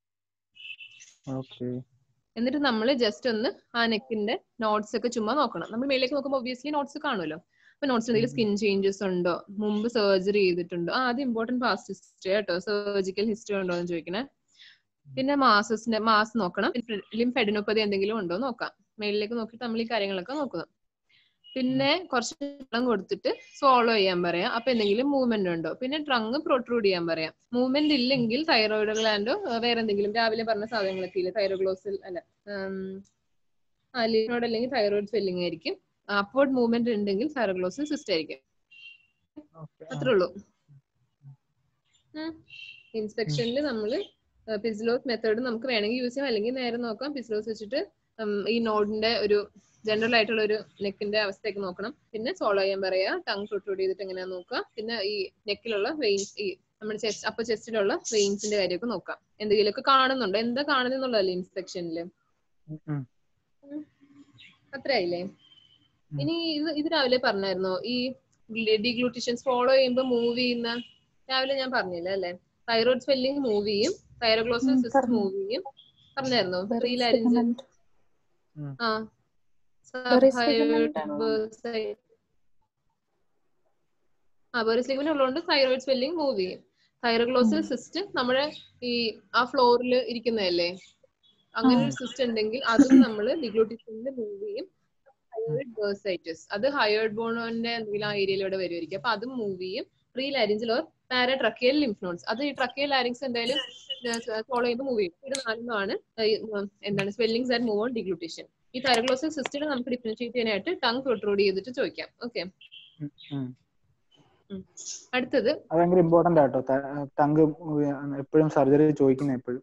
C: ഓക്കെ
A: എന്നിട്ട് നമ്മൾ ജസ്റ്റ് ഒന്ന് ആ നെക്കിന്റെ നോട്ട്സ് ഒക്കെ ചുമ്മാ നോക്കണം നമ്മൾ മേളിലേക്ക് നോക്കുമ്പോൾ ഒബിയസ്ലി നോട്ട്സ് കാണുമല്ലോ അപ്പൊ നോട്ട്സ് എന്തെങ്കിലും സ്കിൻ ചേഞ്ചസ് ഉണ്ടോ മുമ്പ് സർജറി ചെയ്തിട്ടുണ്ടോ ആ അത് ഇമ്പോർട്ടന്റ് പാസ്റ്റ് ഹിസ്റ്ററി കേട്ടോ സർജിക്കൽ ഹിസ്റ്ററി ഉണ്ടോ എന്ന് ചോദിക്കണേ പിന്നെ മാസസിന്റെ മാസ് നോക്കണം ലിംഫ് എഡിനോപ്പതി എന്തെങ്കിലും ഉണ്ടോ എന്ന് നോക്കാം മേളിലേക്ക് നോക്കിയിട്ട് നമ്മൾ ഈ കാര്യങ്ങളൊക്കെ നോക്കുന്നു പിന്നെ കുറച്ച് വെള്ളം കൊടുത്തിട്ട് സോളോ ചെയ്യാൻ പറയാം അപ്പൊ എന്തെങ്കിലും മൂവ്മെന്റ് ഉണ്ടോ പിന്നെ ട്രങ്ക് പ്രൊട്രൂഡ് ചെയ്യാൻ പറയാം മൂവ്മെന്റ് ഇല്ലെങ്കിൽ തൈറോയിഡ് ഗ്ലാൻഡോ വേറെ എന്തെങ്കിലും രാവിലെ പറഞ്ഞ സാധനങ്ങളൊക്കെ ഇല്ലേ തൈറോഗ്ലോസിൽ അല്ല അലിനോട് അല്ലെങ്കിൽ തൈറോയിഡ് സ്വെല്ലിംഗ് ആയിരിക്കും അപ്വേർഡ് മൂവ്മെന്റ് ഉണ്ടെങ്കിൽ തൈറോഗ്ലോസിൽ സിസ്റ്റ് ആയിരിക്കും അത്രേ ഉള്ളൂ ഇൻസ്പെക്ഷനിൽ നമ്മൾ പിസിലോസ് മെത്തേഡ് നമുക്ക് വേണമെങ്കിൽ യൂസ് ചെയ്യാം അല്ലെങ്കിൽ നേരെ നോക്കാം പിസിലോസ് വെച്ചിട്ട് ഉം, ഈ നോഡിന്റെ ഒരു ജനറൽ ആയിട്ടുള്ള ഒരു നെക്കിന്റെ അവസ്ഥയൊക്കെ നോക്കണം പിന്നെ സോളോ ചെയ്യാൻ പറയാ ടങ് പ്രൊട്രൂഡ് ചെയ്തിട്ട് എങ്ങനെയാ നോക്കുക പിന്നെ ഈ നെക്കിലുള്ള വെയിൻസ് ഈ നമ്മുടെ ചെസ്റ്റ് അപ്പൊ ചെസ്റ്റിലുള്ള വെയിൻസിന്റെ കാര്യമൊക്കെ നോക്കാം എന്തെങ്കിലുമൊക്കെ കാണുന്നുണ്ടോ എന്താ കാണുന്നുള്ളതല്ലേ ഇൻസ്പെക്ഷനിൽ
C: ഉം.
A: അത്രയായില്ലേ ഇനി ഇത് ഇത് രാവിലെ പറഞ്ഞായിരുന്നോ ഈ ഡിഗ്ലൂട്ടിഷൻസ് ഫോളോ ചെയ്യുമ്പോൾ മൂവ് ചെയ്യുന്ന രാവിലെ ഞാൻ പറഞ്ഞില്ല അല്ലെ തൈറോയിഡ് സ്വെല്ലിംഗ് മൂവ് ചെയ്യും തൈറോഗ്ലോസൽ
B: ഉം,
A: സിസ്റ്റ്
B: പറഞ്ഞു.
A: മൂവ് ചെയ്യും പറഞ്ഞായിരുന്നോ
B: Very
A: റീലാരിഞ്ച്
B: segment.
A: ആ
B: Very
A: Subhyoid
B: segment ആണോ?
A: bursa- ആ ബെറിസ് ലിഗ്മെന്റ് ഉള്ളതുകൊണ്ട് തൈറോയിഡ് സ്വെല്ലിംഗ് മൂവ് ചെയ്യും തൈറോഗ്ലോസൽ
B: ഉം.
A: സിസ്റ്റ് നമ്മുടെ ഈ ആ ഫ്ലോറിൽ ഇരിക്കുന്നതല്ലേ അങ്ങനെ ഒരു സിസ്റ്റ് ഉണ്ടെങ്കിൽ അതും നമ്മൾ ഡിഗ്ലൂട്ടിഷനിൽ മൂവ് ചെയ്യും തൈറോയിഡ് ബേഴ്സൈറ്റിസ് അത് ഹയേർഡ് ബോണോന്റെ എന്തെങ്കിലും ആ ഏരിയയിലൂടെ വരുമായിരിക്കും അപ്പൊ അതും മൂവ് ചെയ്യും prelaryngeal or paratracheal lymph nodes അത് ഈ ട്രക്കിയൽ ലാരിങ്സ് എന്തായാലും ഫോളോ ചെയ്യുമ്പോൾ മൂവ് ചെയ്യും ഇത് നാലെണ്ണമാണ് ഈ, ഉം, എന്താണ് swellings and move on deglutition ഈ തൈറോഗ്ലോസൽ സിസ്റ്റിനെ നമുക്ക് ഡിഫറൻഷിയേറ്റ് ചെയ്യാനായിട്ട് ടങ് പ്രൊട്രൂഡ് ചെയ്തിട്ട് ചോദിക്കാം ഓക്കെ
C: ഉം, ഉം.
A: അടുത്തത്
C: അത് ഭയങ്കര ഇമ്പോർട്ടന്റ് ആട്ടോ ടങ്ക് എപ്പോഴും സർജറി ചോദിക്കുന്ന എപ്പോഴും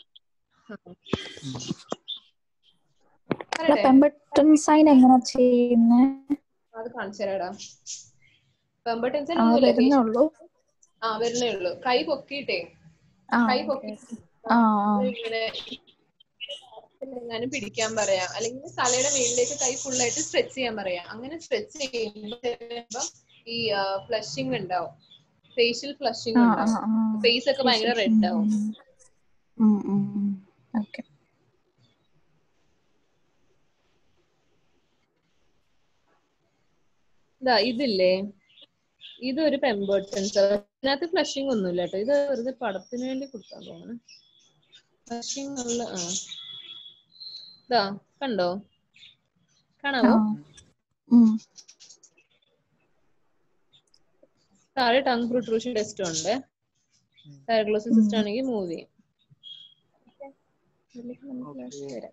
A: പറയട്ടെ
B: പെമ്പട്ടൺ സൈൻ എങ്ങനെ ചെയ്യുന്നേ
A: അത് കാണിച്ചു തരാടാ പെമ്പട്ടൻസ്
B: ആ വരുന്നേ ഉള്ളൂ
A: ആ വരുന്നേ ഉള്ളൂ കൈ പൊക്കിയിട്ടേ
B: ആ
A: കൈ പൊക്കി
B: ആ
A: ഇങ്ങനെ എങ്ങാനും പിടിക്കാൻ പറയാം അല്ലെങ്കിൽ തലയുടെ മേളിലേക്ക് കൈ ഫുള്ളായിട്ട് സ്ട്രെച്ച് ചെയ്യാൻ പറയാം അങ്ങനെ സ്ട്രെച്ച് ചെയ്യുമ്പോൾ ഈ ഫ്ലഷിങ് ഉണ്ടാവും ഫേഷ്യൽ ഫ്ലഷിങ്
B: ആ ആ
A: ഉണ്ടാവും
B: ആ
A: ഫേസ് ഒക്കെ ഭയങ്കര റെഡ് ആവും
B: ഓക്കെ
A: ഇതാ ഇതില്ലേ ഇതൊരു പെമ്പേർട്ടൻസ് ഇതിനകത്ത് ഫ്ലഷിങ് ഒന്നുമില്ല കേട്ടോ ഇത് വെറുതെ പടത്തിന് വേണ്ടി കൊടുക്കാൻ തോന്നുന്നു ഫ്ലഷിങ് ഉള്ള ആ ഇതാ കണ്ടോ
B: ആ
A: കാണാവോ
B: ഉം
A: താഴെ ടങ് പ്രൊട്രൂഷൻ ടെസ്റ്റ് ഉണ്ട് ഡയഗ്ലോസിസ്
B: ഉം.
A: സിസ്റ്റം ആണെങ്കിൽ മൂവ് ചെയ്യും ഇതിലേക്ക് നമുക്ക്
C: Okay.
A: last വരാം.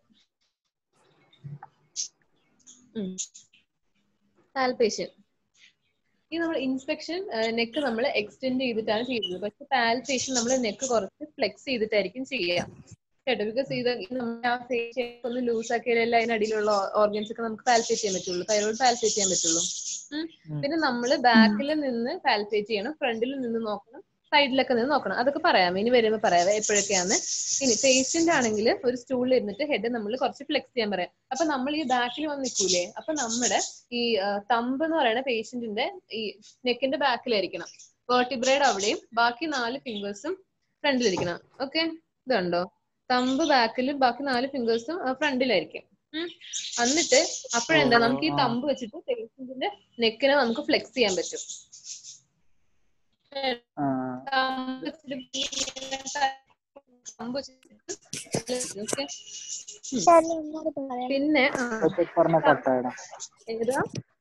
A: ഉം. പാൽപേഷ്യൻ ഈ നമ്മൾ ഇൻസ്പെക്ഷൻ നെക്ക് നമ്മൾ എക്സ്റ്റെൻഡ് ചെയ്തിട്ടാണ് ചെയ്യുന്നത് പക്ഷെ പാൽപേഷ്യൻ നമ്മൾ നെക്ക് കുറച്ച് ഫ്ലെക്സ് ചെയ്തിട്ടായിരിക്കും ചെയ്യുക കേട്ടോ ബിക്കോസ് ഇത് നമ്മുടെ ആ ഫേസ് ഒന്ന് ലൂസ് ആക്കിയാലല്ലേ അതിനടിയിലുള്ള ഓർഗൻസ് ഒക്കെ നമുക്ക് പാൽപേറ്റ് ചെയ്യാൻ പറ്റുള്ളൂ തൈറോയിഡ് പാൽപേറ്റ് ചെയ്യാൻ പറ്റുള്ളൂ ഉം.
C: ഉം.
A: പിന്നെ നമ്മൾ ബാക്കിൽ നിന്ന് പാൽപേറ്റ് ചെയ്യണം ഫ്രണ്ടിൽ നിന്ന് നോക്കണം സൈഡിലൊക്കെ നിന്ന് നോക്കണം അതൊക്കെ പറയാം ഇനി വരുമ്പോൾ പറയാം എപ്പോഴൊക്കെയാണ് ഇനി പേഷ്യന്റ് ആണെങ്കിൽ ഒരു സ്റ്റൂളിൽ ഇരുന്നിട്ട് ഹെഡ് നമ്മൾ കുറച്ച് ഫ്ലെക്സ് ചെയ്യാൻ പറയാം അപ്പൊ നമ്മൾ ഈ ബാക്കിൽ വന്ന് നിൽക്കൂലേ അപ്പൊ നമ്മുടെ ഈ തമ്പ് എന്ന് പറയുന്ന പേഷ്യന്റിന്റെ ഈ നെക്കിന്റെ ബാക്കിലായിരിക്കണം വേർട്ടിബ്രേഡ് അവിടെയും ബാക്കി നാല് ഫിംഗേഴ്സും ഫ്രണ്ടിലിരിക്കണം ഓക്കെ ഇതുണ്ടോ തമ്പ് ബാക്കിലും ബാക്കി നാല് ഫിംഗേഴ്സും ഫ്രണ്ടിലായിരിക്കും ഉം. എന്നിട്ട് അപ്പോഴെന്താ നമുക്ക് ഈ
C: ഓ, ആ.
A: തമ്പ് വെച്ചിട്ട് പേഷ്യന്റിന്റെ നെക്കിനെ നമുക്ക് ഫ്ലെക്സ് ചെയ്യാൻ പറ്റും
C: ആ
A: തമ്പ് വെച്ചിട്ട് ഇങ്ങനെ തമ്പ് വെച്ചിട്ട് ഓക്കെ പിന്നെ ആ,
C: ഇപ്പൊ പറഞ്ഞ കട്ടായടാ
A: ഏതാ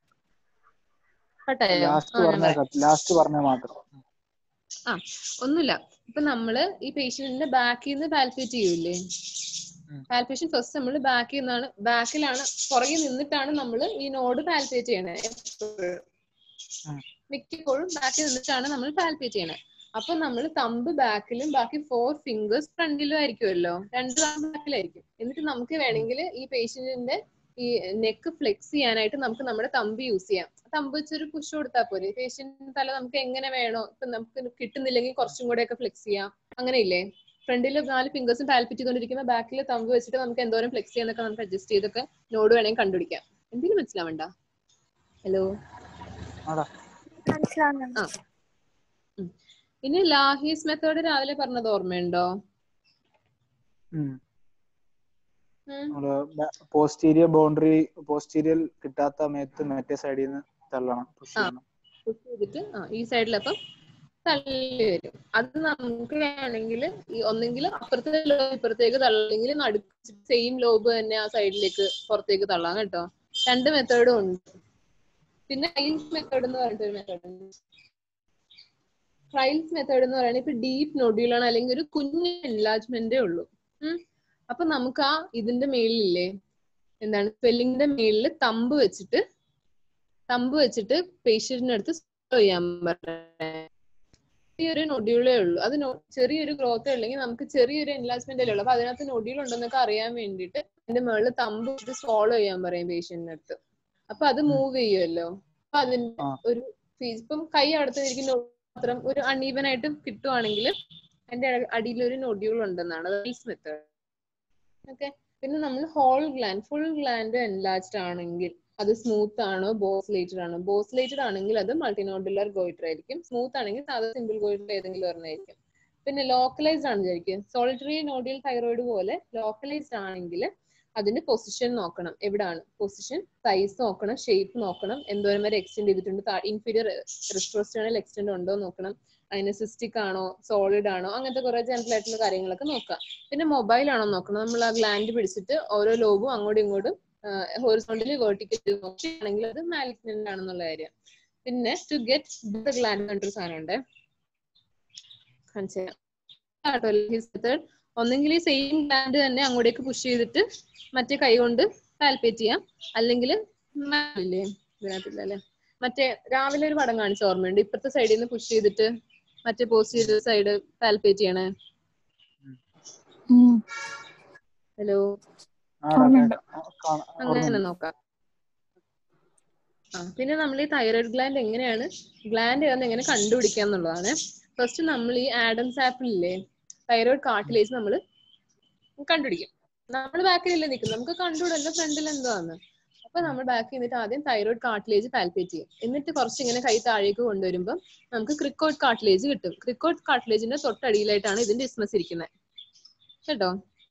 A: കട്ടായോ
C: ലാസ്റ്റ്
A: ആ ഞാൻ
C: പറഞ്ഞ
A: പറയാം
C: കട്ട് ലാസ്റ്റ് പറഞ്ഞ മാത്രം
A: ആ ഒന്നുമില്ല ഇപ്പൊ നമ്മള് ഈ പേഷ്യന്റിന്റെ ബാക്കിൽ നിന്ന് പാൽപേറ്റ് ചെയ്യൂലേ
C: ഉം.
A: പാൽപേഷൻ ഫസ്റ്റ് നമ്മൾ ബാക്കിൽ നിന്നാണ് ബാക്കിലാണ് പുറകിൽ നിന്നിട്ടാണ് നമ്മൾ ഈ നോഡ് പാൽപേറ്റ് ചെയ്യണേ എപ്പോഴും
C: ഉം.
A: മിക്കപ്പോഴും ബാക്കിൽ നിന്നിട്ടാണ് നമ്മൾ പാൽപേറ്റ് ചെയ്യണേ അപ്പൊ നമ്മൾ തമ്പ് ബാക്കിലും ബാക്കി ഫോർ ഫിംഗേഴ്സ് ഫ്രണ്ടിലും ആയിരിക്കുമല്ലോ രണ്ട് ബാക്കിലായിരിക്കും എന്നിട്ട് നമുക്ക് വേണമെങ്കിൽ ഈ പേഷ്യന്റിന്റെ ഈ നെക്ക് ഫ്ലെക്സ് ചെയ്യാനായിട്ട് നമുക്ക് നമ്മുടെ തമ്പ് യൂസ് ചെയ്യാം തമ്പ് വെച്ചൊരു പുഷ് കൊടുത്താൽ പോരെ പേഷ്യന്റ് തല നമുക്ക് എങ്ങനെ വേണോ ഇപ്പൊ നമുക്ക് കിട്ടുന്നില്ലെങ്കിൽ കുറച്ചും കൂടെ ഒക്കെ ഫ്ലെക്സ് ചെയ്യാം അങ്ങനെ ഇല്ലേ ഫ്രണ്ടിൽ നാല് ഫിംഗേഴ്സും പാൽപ്പിറ്റ് ചെയ്തോണ്ടിരിക്കുമ്പോൾ ബാക്കിൽ തമ്പ് വെച്ചിട്ട് നമുക്ക് എന്തോരം ഫ്ലെക്സ് ചെയ്യാന്നൊക്കെ നമുക്ക് അഡ്ജസ്റ്റ് ചെയ്തൊക്കെ നോഡ് വേണമെങ്കിൽ കണ്ടുപിടിക്കാം എന്തിനും മനസ്സിലാവണ്ട ഹലോ
C: ആടാ
A: ആ ഉം. ഇനി ലാഹീസ് മെത്തേഡ് രാവിലെ പറഞ്ഞത് ഓർമ്മയുണ്ടോ
C: ഉം.
A: ഉം.
C: നമ്മള് പോസ്റ്റീരിയർ ബൗണ്ടറി പോസ്റ്റീരിയർ കിട്ടാത്ത മേത്ത് മറ്റേ സൈഡിൽ നിന്ന് തള്ളണം പുഷ് ചെയ്യണം
A: പുഷ് ചെയ്തിട്ട് ആ ഈ സൈഡിലപ്പം തള്ളി വരും അത് നമുക്ക് വേണമെങ്കിൽ ഈ ഒന്നെങ്കിൽ അപ്പുറത്തെ ലോബ് ഇപ്പുറത്തേക്ക് തള്ളണമെങ്കിൽ നടുക്ക് സെയിം ലോബ് തന്നെ ആ സൈഡിലേക്ക് പുറത്തേക്ക് തള്ളാം കേട്ടോ രണ്ട് മെത്തേഡും ഉണ്ട് പിന്നെ ട്രയൽസ് മെത്തേഡ് എന്ന് പറഞ്ഞിട്ട് ഒരു മെത്തേഡ് ഉണ്ട് ട്രയൽസ് മെത്തേഡ് എന്ന് പറയുന്നത് ഇപ്പൊ ഡീപ്പ് നൊഡ്യൂളാണ് അല്ലെങ്കിൽ ഒരു കുഞ്ഞ് എൻലാജ്മെന്റേ ഉള്ളൂ ഉം. അപ്പൊ നമുക്ക് ആ ഇതിന്റെ മേളിലില്ലേ എന്താണ് സ്പെല്ലിങ്ങിന്റെ മേളിൽ തമ്പ് വെച്ചിട്ട് തമ്പ് വെച്ചിട്ട് പേഷ്യന്റിന്റെ അടുത്ത് swallow ചെയ്യാൻ പറയാം ചെറിയൊരു നൊഡ്യൂളേ ഉള്ളൂ അത് നോ- ചെറിയൊരു ഗ്രോത്ത് ഉള്ളെങ്കിൽ നമുക്ക് ചെറിയൊരു എൻലാജ്മെന്റ് അല്ലേ ഉള്ളൂ അപ്പൊ അതിനകത്ത് നൊഡ്യൂൾ ഉണ്ടെന്നൊക്കെ അറിയാൻ വേണ്ടിയിട്ട് അതിന്റെ മുകളിൽ തമ്പ് വെച്ചിട്ട് സോളോ ചെയ്യാൻ പറയും പേഷ്യന്റിന്റെ അടുത്ത് അപ്പൊ അത് മൂവ് ചെയ്യുമല്ലോ അപ്പൊ അതിന്റെ
C: ആ.
A: ഒരു ഫീസ് ഇപ്പം കൈ അടുത്തിരിക്കുന്ന മാത്രം ഒരു അൺഈവൻ ആയിട്ട് കിട്ടുവാണെങ്കിൽ അതിന്റെ അടിയിൽ ഒരു നൊഡ്യൂൾ ഉണ്ടെന്നാണ് മെത്തേഡ് ഓക്കെ പിന്നെ നമ്മൾ whole gland full gland enlarged ആണെങ്കിൽ അത് സ്മൂത്ത് ആണോ ബോസ്ലേറ്റഡ് ആണോ ബോസ്ലേറ്റഡ് ആണെങ്കിൽ അത് മൾട്ടിനോഡുലർ ഗോയിറ്റർ ആയിരിക്കും സ്മൂത്ത് ആണെങ്കിൽ സാധാ സിംഗിൾ ഗോയിറ്റർ ഏതെങ്കിലും ഒരെണ്ണമായിരിക്കും പിന്നെ ലോക്കലൈസ്ഡ് ആണ് വിചാരിക്കും സോളിറ്ററി നോഡിയൽ തൈറോയിഡ് പോലെ ലോക്കലൈസ്ഡ് ആണെങ്കിൽ അതിന്റെ പൊസിഷൻ നോക്കണം എവിടാണ് പൊസിഷൻ സൈസ് നോക്കണം ഷേപ്പ് നോക്കണം എന്തോരം വരെ എക്സ്റ്റെൻഡ് ചെയ്തിട്ടുണ്ട് ഇൻഫീരിയർ റിസ്ട്രോസ്റ്റേണൽ എക്സ്റ്റെൻഡ് ഉണ്ടോ എന്ന് നോക്കണം അതിന് സിസ്റ്റിക് ആണോ സോളിഡ് ആണോ അങ്ങനത്തെ കുറെ ജനറൽ ആയിട്ടുള്ള കാര്യങ്ങളൊക്കെ നോക്കാം പിന്നെ മൊബൈൽ ആണോ നോക്കണം നമ്മൾ ആ ഗ്ലാൻഡ് പിടിച്ചിട്ട് ഓരോ ലോബും അങ്ങോട്ടും ഇങ്ങോട്ടും ഹോറിസോണ്ടലി വേർട്ടിക്കലി നോക്കുകയാണെങ്കിൽ അത് മാലിഗ്നന്റ് ആണെന്നുള്ള കാര്യം പിന്നെ ടു ഗെറ്റ് ദ ഗ്ലാൻഡ് എന്നൊരു സാധനം ഉണ്ട് കാണിച്ചു തരാം ഒന്നെങ്കിൽ ഈ സെയിം ഗ്ലാൻഡ് തന്നെ അങ്ങോട്ടേക്ക് പുഷ് ചെയ്തിട്ട് മറ്റേ കൈ കൊണ്ട് പാൽപ്പേറ്റ് ചെയ്യാം അല്ലെങ്കിൽ ഇല്ലേ ഇതിനകത്തില്ല അല്ലെ മറ്റേ രാവിലെ ഒരു പടം കാണിച്ച ഓർമ്മയുണ്ട് ഇപ്പുറത്തെ സൈഡിൽ നിന്ന് പുഷ് ചെയ്തിട്ട് മറ്റേ പോസ്റ്റ് ചെയ്ത സൈഡ് പാൽപ്പേറ്റ് ചെയ്യണേ
B: ഉം.
A: ഹലോ
C: ആടാ
B: ഓർമ്മയുണ്ട്.
C: കേട്ടാ. ആ, കാണാ-
A: അങ്ങനെ
C: ഓർമ്മയുണ്ട്.
A: നോക്കാം ആ പിന്നെ നമ്മൾ ഈ തൈറോയിഡ് ഗ്ലാൻഡ് എങ്ങനെയാണ് ഗ്ലാൻഡ് ഏതാന്ന് എങ്ങനെ കണ്ടുപിടിക്കുക എന്നുള്ളതാണ് ഫസ്റ്റ് നമ്മൾ ഈ ആഡംസ് ആപ്പിൾ ഇല്ലേ തൈറോയിഡ് കാർട്ടിലേജ് നമ്മൾ കണ്ടുപിടിക്കും നമ്മൾ ബാക്കിലല്ലേ നിൽക്കുന്നത് നമുക്ക് കണ്ടുപിടല്ലോ ഫ്രണ്ടിൽ എന്താന്ന് അപ്പൊ നമ്മൾ ബാക്ക് ചെയ്തിട്ട് ആദ്യം തൈറോയിഡ് കാർട്ടിലേജ് പാൽപ്പേറ്റ് ചെയ്യും എന്നിട്ട് കുറച്ച് ഇങ്ങനെ കൈ താഴേക്ക് കൊണ്ടുവരുമ്പോൾ നമുക്ക് ക്രിക്കോട്ട് കാർട്ടിലേജ് കിട്ടും ക്രിക്കോട്ട് കാർട്ടിലേജിന്റെ തൊട്ടടിയിലായിട്ടാണ് ഇതിന്റെ ഇസ്മസ് ഇരിക്കുന്നത് കേട്ടോ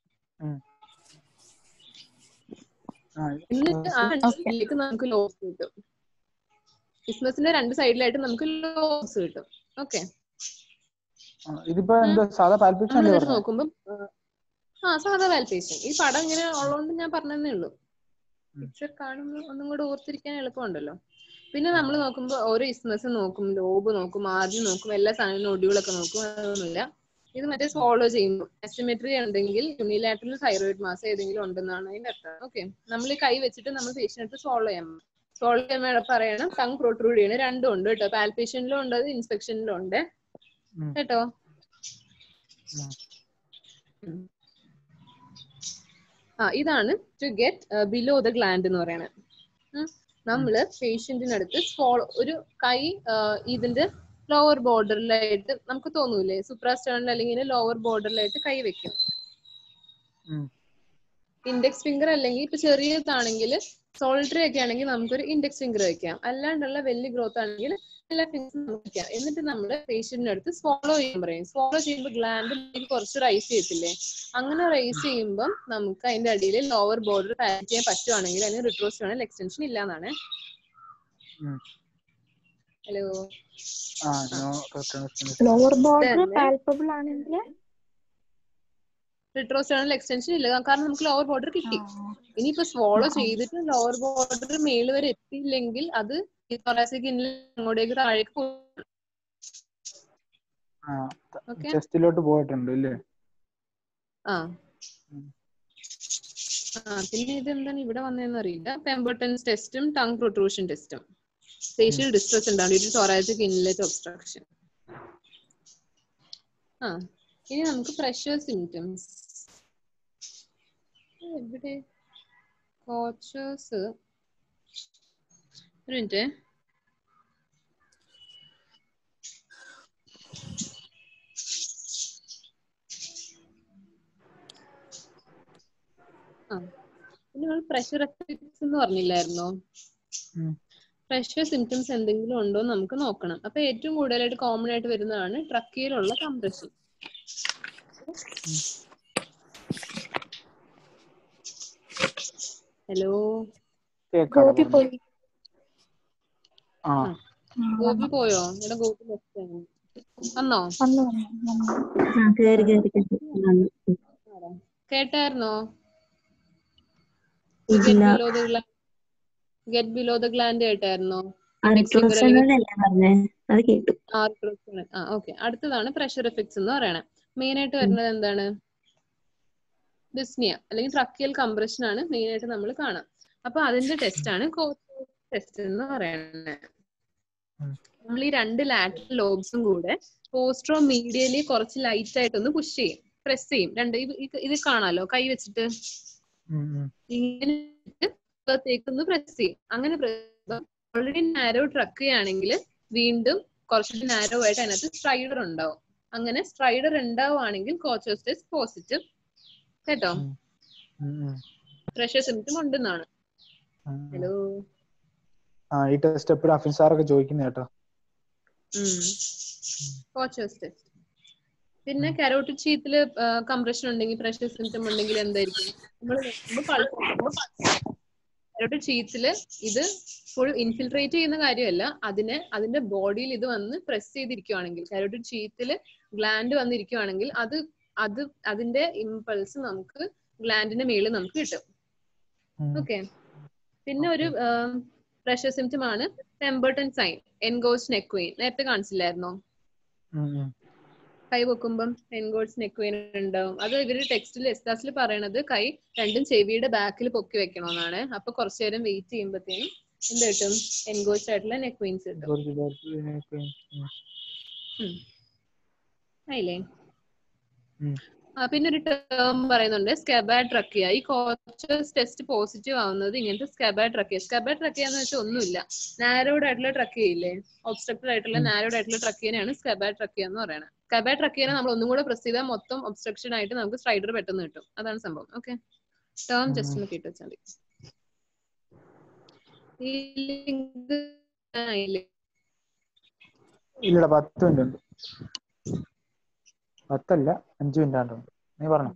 C: ആ
A: എന്നിട്ട് ആ രണ്ട് സൈഡിലേക്ക് നമുക്ക് ലോസ് കിട്ടും ഇസ്മസിന്റെ രണ്ട് സൈഡിലായിട്ട് നമുക്ക് ലോസ് കിട്ടും ഓക്കെ
C: ആ, ഇതിപ്പോ എന്താ സാധാ പാൽപിക്ഷൻ
A: നമ്മൾ
C: അല്ലേ
A: എന്നിട്ട്
C: പറഞ്ഞത്
A: നോക്കുമ്പോൾ ആ സാധാ വാൽപേഷൻ ഈ പടം ഇങ്ങനെ ഉള്ളതുകൊണ്ട് ഞാൻ പറഞ്ഞതേ ഉള്ളൂ പിക്ചർ കാണുമ്പോൾ ഒന്നും കൂടെ ഓർത്തിരിക്കാൻ എളുപ്പമുണ്ടല്ലോ പിന്നെ നമ്മൾ നോക്കുമ്പോൾ ഓരോ ഇസ്മസ് നോക്കും ലോബ് നോക്കും ആദ്യം നോക്കും എല്ലാ സാധനവും നൊടികളൊക്കെ നോക്കും അതൊന്നുമില്ല ഇത് മറ്റേ ഫോളോ ചെയ്യുന്നു എസ്റ്റിമേറ്ററി ഉണ്ടെങ്കിൽ യൂണിലാറ്ററൽ തൈറോയിഡ് മാസം ഏതെങ്കിലും ഉണ്ടെന്നാണ് അതിന്റെ അർത്ഥം ഓക്കെ നമ്മൾ ഈ കൈ വെച്ചിട്ട് നമ്മൾ പേഷ്യന്റ് സോൾവ് ചെയ്യാൻ സോൾവ് ചെയ്യാൻ വേണം പറയണം ടങ് പ്രൊട്രൂഡ് ചെയ്യണം രണ്ടും ഉണ്ട് കേട്ടോ പാൽപേഷ്യനിലും ഉണ്ട് അത് ഇൻസ്പെക്ഷനിലും ഉണ്ട്
C: ഉം.
A: കേട്ടോ
C: ഉം.
A: ഉം. ആ ഇതാണ് to get below the gland എന്ന് പറയുന്നത് ഉം. നമ്മള് പേഷ്യന്റിനടുത്ത് ഫോളോ ഒരു കൈ ആ, ഇതിന്റെ ലോവർ ബോർഡറിലായിട്ട് നമുക്ക് തോന്നൂലേ സുപ്രാസ്റ്റേണിൽ അല്ലെങ്കിൽ ലോവർ ബോർഡറിലായിട്ട് കൈ വെക്കും
C: ഉം.
A: ഇൻഡെക്സ് ഫിംഗർ അല്ലെങ്കിൽ ഇപ്പൊ ചെറിയതാണെങ്കിൽ സോൾട്ടറി ഒക്കെ ആണെങ്കിൽ നമുക്കൊരു ഇൻഡെക്സ് ഫിംഗർ വെക്കാം അല്ലാണ്ടുള്ള വലിയ ഗ്രോത്ത് ആണെങ്കിൽ എല്ലാ ഫിംഗേഴ്സും നമുക്ക് വെക്കാം എന്നിട്ട് നമ്മൾ പേഷ്യന്റിന്റെ അടുത്ത് സ്വോളോ ചെയ്യാൻ പറയും സ്വോളോ ചെയ്യുമ്പോൾ ഗ്ലാൻഡ് കുറച്ച് റൈസ് ചെയ്യത്തില്ലേ അങ്ങനെ റൈസ് ചെയ്യുമ്പോൾ നമുക്ക് അതിന്റെ അടിയിൽ ലോവർ ബോർഡർ പാറ്റ് ചെയ്യാൻ പറ്റുവാണെങ്കിൽ അതിന് റിട്രോസ്റ്റോണൽ എക്സ്റ്റൻഷൻ ഇല്ലാന്നാണ്
C: ഉം.
A: ഹലോ
C: ആ നോ റിട്ടേൺ
B: ലോവർ ബോർഡർ
A: തന്നെ.
B: പാൽപ്പബിൾ ആണെങ്കിൽ
A: റിട്രോസ്റ്റോണൽ എക്സ്റ്റൻഷൻ ഇല്ല കാരണം നമുക്ക് ലോവർ ബോർഡർ കിട്ടി ഇനിയിപ്പോ സ്വോളോ ചെയ്തിട്ട് ലോവർ ബോർഡർ മേള് വരെ എത്തിയില്ലെങ്കിൽ അത് തൊറാസിക് അങ്ങോട്ടേക്ക് താഴേക്ക് പോകും
C: ആ
A: ഓക്കെ
C: ചെസ്റ്റിലോട്ട് പോയിട്ടുണ്ട് ഇല്ലേ
A: ആ
C: ഉം.
A: ആ പിന്നെ ഇത് എന്താണ് ഇവിടെ വന്നതെന്ന് അറിയില്ല പെമ്പർട്ടൻസ് ടെസ്റ്റും ടങ് പ്രൊട്രൂഷൻ ടെസ്റ്റും ഫേഷ്യൽ ഡിസ്ട്രസ് ഉണ്ടാവും ഒരു തൊറാസിക് ഇൻലെറ്റ് ഒബ്സ്ട്രക്ഷൻ ആ ഇനി നമുക്ക് പ്രഷർ സിംറ്റംസ് എവിടെ കോച്ചേഴ്സ് ഒരു മിനിറ്റ് ആ പിന്നെ നമ്മൾ പ്രഷർ എഫക്ട്സ് എന്ന് പറഞ്ഞില്ലായിരുന്നോ
C: ഉം.
A: പ്രഷർ സിംറ്റംസ് എന്തെങ്കിലും ഉണ്ടോ എന്ന് നമുക്ക് നോക്കണം അപ്പൊ ഏറ്റവും കൂടുതലായിട്ട് കോമൺ ആയിട്ട് വരുന്നതാണ് ട്രക്കിയിലുള്ള കംപ്രഷൻ ഹലോ
C: കേക്കാണ്
B: ഗോപി
C: പറഞ്ഞത്.
B: പോയി
C: ആ
A: ഗോപി പോയോ ഇവിടെ ഗോപി ലെഫ്റ്റ് ആണ് വന്നോ
B: വന്നു വന്നു വന്നു
D: ആ കേറി കേറി കേറി വന്നു.
A: കേട്ടായിരുന്നോ
D: ഇല്ല
A: below the gland get below the gland കേട്ടായിരുന്നോ
D: അൾട്രാസൗണ്ടല്ലേ പറഞ്ഞേ അത് കേട്ടു
A: ആ ഓക്കെ അടുത്തതാണ് പ്രഷർ എഫക്ട്സ് എന്ന് പറയണത് മെയിൻ ആയിട്ട് വരുന്നത് എന്താണ് ഡിസ്നിയ അല്ലെങ്കിൽ ട്രക്കിയൽ കംപ്രഷൻ ആണ് മെയിൻ ആയിട്ട് നമ്മൾ കാണാം അപ്പൊ അതിന്റെ ടെസ്റ്റ് ആണ് ടെസ്റ്റ് എന്ന് പറയുന്നത്
C: ഉം.
A: നമ്മൾ ഈ രണ്ട് ലാറ്ററൽ ലോബ്സും കൂടെ പോസ്ട്രോ മീഡിയലി കുറച്ച് ലൈറ്റ് ആയിട്ടൊന്ന് പുഷ് ചെയ്യും പ്രസ് ചെയ്യും രണ്ട് ഇത് ഇത് ഇത് കാണാലോ കൈ വെച്ചിട്ട്
C: ഉം, ഉം.
A: ഇങ്ങനെ ഒന്ന് പ്രസ് ചെയ്യും അങ്ങനെ ഓൾറെഡി നാരോ ട്രക്ക് ചെയ്യുകയാണെങ്കിൽ വീണ്ടും കുറച്ചുകൂടി നാരോ ആയിട്ട് അതിനകത്ത് സ്ട്രൈഡർ ഉണ്ടാവും അങ്ങനെ സ്ട്രൈഡർ ഉണ്ടാവുകയാണെങ്കിൽ കോച്ചോസ് ടെസ്റ്റ് പോസിറ്റീവ് കേട്ടോ
C: ഉം, ഉം.
A: പ്രഷർ സിംറ്റം ഉണ്ടെന്നാണ്
C: ഉം, ഉം.
A: ഹലോ
C: ആ ഈ ടെസ്റ്റ് എപ്പോഴും അഫിൻ സാറൊക്കെ ചോദിക്കുന്ന കേട്ടോ
A: കോച്ചോസ് ടെസ്റ്റ് പിന്നെ കരോട്ടിഡ് ഷീറ്റില് കംപ്രഷൻ ഉണ്ടെങ്കിൽ പ്രഷർ സിംറ്റം ഉണ്ടെങ്കിൽ എന്തായിരിക്കും നമ്മൾ കരോട്ടിഡ് ഷീറ്റ്സിൽ ഇത് ഫുൾ ഇൻഫിൽട്രേറ്റ് ചെയ്യുന്ന കാര്യമല്ല അതിനെ അതിന്റെ ബോഡിയിൽ ഇത് വന്ന് പ്രസ് ചെയ്തിരിക്കുവാണെങ്കിൽ കരോട്ടിഡ് ഷീറ്റിൽ ഗ്ലാൻഡ് വന്നിരിക്കുവാണെങ്കിൽ അത് അത് അതിന്റെ ഇമ്പൾസ് നമുക്ക് ഗ്ലാൻഡിന്റെ മേളിൽ നമുക്ക് കിട്ടും
C: ഉം.
A: ഓക്കെ പിന്നെ ഒരു പ്രഷർ സിംറ്റം ആണ് ടെമ്പർട്ടൺ സൈൻ എൻഗോസ് നെക്വെയിൻ നേരത്തെ കാണിച്ചില്ലായിരുന്നോ
C: ഉം, ഉം.
A: കൈ വെക്കുമ്പം എൻഗോൾസ് നെക്വെയിൻ ഉണ്ടാവും അത് ഇവര് ടെക്സ്റ്റിൽ എസ്താസിൽ പറയണത് കൈ രണ്ടും ചെവിയുടെ ബാക്കിൽ പൊക്കി വെക്കണമെന്നാണ് അപ്പൊ കുറച്ചു നേരം വെയിറ്റ് ചെയ്യുമ്പോഴത്തേനും എന്ത് കിട്ടും എൻഗോൾസ് ആയിട്ടുള്ള നെക്വെയിൻസ് കിട്ടും
C: കുറച്ച് പേർക്ക് ഉം.
A: ഉം. ആയില്ലേ
C: ഉം.
A: ആ പിന്നെ ഒരു ടേം പറയുന്നുണ്ട് സ്കബാഡ് ട്രക്കിയ ഈ കോച്ചേഴ്സ് ടെസ്റ്റ് പോസിറ്റീവ് ആവുന്നത് ഇങ്ങനത്തെ സ്കബാഡ് ട്രക്കിയ സ്കബാഡ് ട്രക്കിയ എന്ന് വെച്ചാൽ ഒന്നുമില്ല നാരോഡ് ആയിട്ടുള്ള ട്രക്കിയ ഇല്ലേ ഒബ്സ്ട്രക്റ്റഡ് ആയിട്ടുള്ള
C: ഉം.
A: നാരോഡ് ആയിട്ടുള്ള ട്രക്കിയനെയാണ് സ്കബാഡ് ട്രക്കിയ എന്ന് പറയുന്നത് സ്കബാഡ് ട്രക്കിയനെ നമ്മൾ ഒന്നും കൂടെ പ്രസ് ചെയ്താൽ മൊത്തം ഒബ്സ്ട്രക്ഷൻ ആയിട്ട് നമുക്ക് സ്ട്രൈഡർ പെട്ടെന്ന് കിട്ടും അതാണ് സംഭവം ഓക്കെ ടേം ജസ്റ്റ് ഒന്ന് കേട്ട് വെച്ചാൽ മതി ഈ ലിങ്ക് ആയില്ലേ
C: ഇല്ലടാ പത്ത് മിനിറ്റ് ഉണ്ട് പത്തല്ല അഞ്ച് മിനിറ്റ് ആയിട്ടുണ്ട് നീ പറഞ്ഞു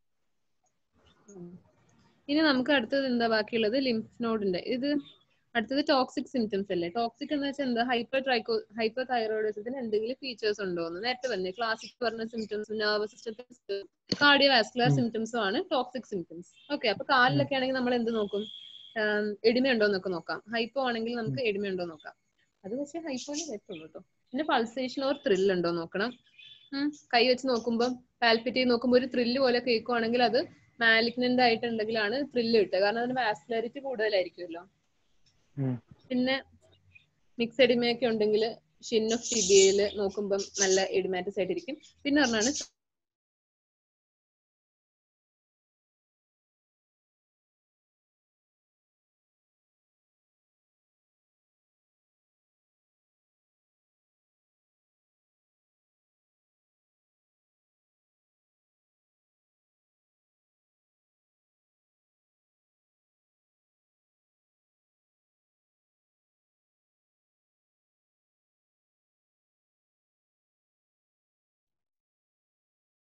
A: ഇനി നമുക്ക് അടുത്തത് എന്താ ബാക്കിയുള്ളത് ലിംഫ് നോഡിന്റെ ഇത് അടുത്തത് ടോക്സിക് സിംറ്റംസ് അല്ലേ ടോക്സിക് എന്ന് വെച്ചാൽ എന്താ ഹൈപ്പർ ട്രൈക്കോ ഹൈപ്പർ തൈറോയിഡിസത്തിന് എന്തെങ്കിലും ഫീച്ചേഴ്സ് ഉണ്ടോ എന്ന് നേരത്തെ പറഞ്ഞു ക്ലാസിക് പറഞ്ഞ സിംറ്റംസ് നെർവസ് സിസ്റ്റത്തിൽ കാർഡിയോവാസ്കുലർ
C: ഉം.
A: സിംറ്റംസും ആണ് ടോക്സിക് സിംറ്റംസ് ഓക്കെ അപ്പൊ കാലിലൊക്കെ ആണെങ്കിൽ നമ്മൾ എന്ത് നോക്കും ആം, എഡിമയുണ്ടോ എന്നൊക്കെ നോക്കാം ഹൈപ്പോ ആണെങ്കിൽ നമുക്ക് എഡിമയുണ്ടോ നോക്കാം അത് പക്ഷേ ഹൈപ്പോയിൽ പറ്റുള്ളൂ കേട്ടോ പിന്നെ പൾസേഷൻ ഓർ ത്രിൽ ഉണ്ടോ നോക്കണം ഉം. കൈ വെച്ച് നോക്കുമ്പോൾ പാൽപിറ്റ് ചെയ്ത് നോക്കുമ്പോൾ ഒരു ത്രില്ല് പോലെ കേൾക്കുവാണെങ്കിൽ അത് മാലിഗ്നന്റ് ആയിട്ടുണ്ടെങ്കിലാണ് ത്രില്ല് കിട്ടുക കാരണം അതിന് വാസ്കുലാരിറ്റി കൂടുതലായിരിക്കുമല്ലോ
C: ഉം.
A: പിന്നെ മിക്സ് എഡിമയൊക്കെ ഉണ്ടെങ്കിൽ ഷിൻ ഓഫ് ടിബിയയിൽ നോക്കുമ്പം നല്ല എഡിമാറ്റസ് ആയിട്ടിരിക്കും പിന്നെ പറഞ്ഞാണ്